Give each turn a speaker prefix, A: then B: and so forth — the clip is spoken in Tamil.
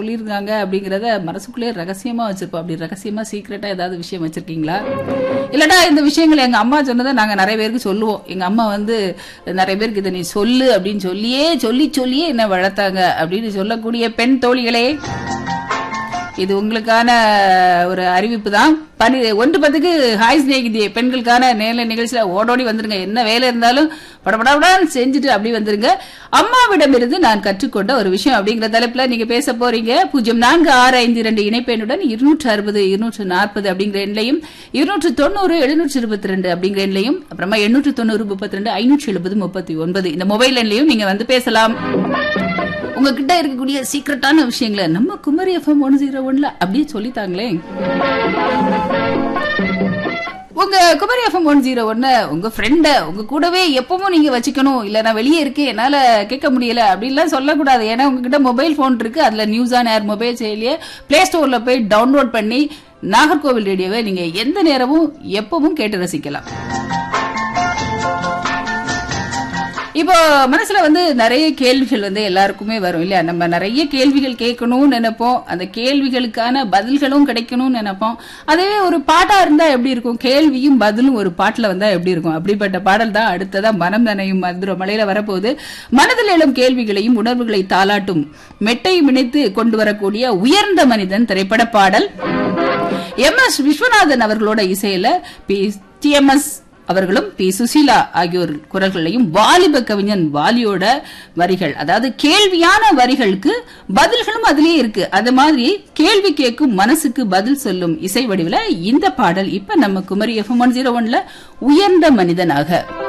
A: சொல்லியிருக்காங்க அப்படிங்கறத மனசுக்குள்ளே ரகசியமா வச்சிருப்போம் அப்படி ரகசியமா சீக்கிரட்டா ஏதாவது விஷயம் வச்சிருக்கீங்களா இல்லடா இந்த விஷயங்கள் எங்க அம்மா சொன்னதை நாங்க நிறைய பேருக்கு சொல்லுவோம் எங்க அம்மா வந்து நிறைய பேருக்கு இதை நீ சொல்லு அப்படின்னு சொல்லியே சொல்லி சொல்லியே என்ன வளர்த்தாங்க அப்படின்னு சொல்லக்கூடிய பெண் தோழிகளே இது உங்களுக்கான ஒரு அறிவிப்பு தான் பனி ஒன்று பத்துக்கு ஹாய் ஸ்நேகிதியே பெண்களுக்கான நேர நிகழ்ச்சியில ஓடோடி வந்துருங்க என்ன வேலை இருந்தாலும் படபடபடான்னு செஞ்சுட்டு அப்படி வந்துருங்க அம்மாவிடமிருந்து நான் கற்றுக்கொண்ட ஒரு விஷயம் அப்படிங்கிற தலைப்புல நீங்க பேச போறீங்க பூஜ்ஜியம் நான்கு ஆறு ஐந்து இரண்டு இணைப்பெண்ணுடன் இருநூற்று அறுபது இருநூற்று நாற்பது அப்படிங்கிற எண்ணையும் இருநூற்று தொண்ணூறு எழுநூற்று இருபத்தி ரெண்டு அப்படிங்கிற எண்ணையும் அப்புறமா எண்ணூற்று தொண்ணூறு முப்பத்தி ரெண்டு ஐநூற்று எழுபது முப்பத்தி ஒன்பது இந்த மொபைல் எண்ணையும் நீங்க வந்து பேசலாம் உங்ககிட்ட இருக்கக்கூடிய சீக்கிரட்டான விஷயங்களை நம்ம குமரி எஃப்எம் ஒன் ஜீரோ ஒன்ல அப்படியே சொல்லித்தாங்களே உங்க குமரி எஃப்எம் ஒன் ஜீரோ ஒன்னு உங்க ஃப்ரெண்ட உங்க கூடவே எப்பவும் நீங்க வச்சுக்கணும் இல்ல நான் வெளியே இருக்கேன் என்னால கேட்க முடியல அப்படின்லாம் சொல்லக்கூடாது ஏன்னா உங்ககிட்ட மொபைல் போன் இருக்கு அதுல நியூஸ் ஆன் ஏர் மொபைல் செயலியை பிளே ஸ்டோர்ல போய் டவுன்லோட் பண்ணி நாகர்கோவில் ரேடியோவை நீங்க எந்த நேரமும் எப்பவும் கேட்டு ரசிக்கலாம் இப்போ மனசுல வந்து நிறைய கேள்விகள் வந்து எல்லாருக்குமே வரும் இல்லையா நம்ம நிறைய கேள்விகள் கேட்கணும்னு நினைப்போம் அந்த கேள்விகளுக்கான பதில்களும் கிடைக்கணும்னு நினைப்போம் அதே ஒரு பாட்டா இருந்தா எப்படி இருக்கும் கேள்வியும் பதிலும் ஒரு பாட்டுல வந்தா எப்படி இருக்கும் அப்படிப்பட்ட பாடல் தான் அடுத்ததா மனம் நனையும் மதுர மலையில வரப்போகுது மனதில் எழும் கேள்விகளையும் உணர்வுகளை தாளாட்டும் மெட்டையும் இணைத்து கொண்டு வரக்கூடிய உயர்ந்த மனிதன் திரைப்பட பாடல் எம் எஸ் விஸ்வநாதன் அவர்களோட இசையில பி டி எம் எஸ் அவர்களும் பி சுசீலா ஆகியோர் குரல்களையும் வாலிப கவிஞன் வாலியோட வரிகள் அதாவது கேள்வியான வரிகளுக்கு பதில்களும் அதுலயே இருக்கு அது மாதிரி கேள்வி கேட்கும் மனசுக்கு பதில் சொல்லும் இசை வடிவுல இந்த பாடல் இப்ப நம்ம குமரி எஃப் ஒன் ஜீரோ ஒன்ல உயர்ந்த மனிதனாக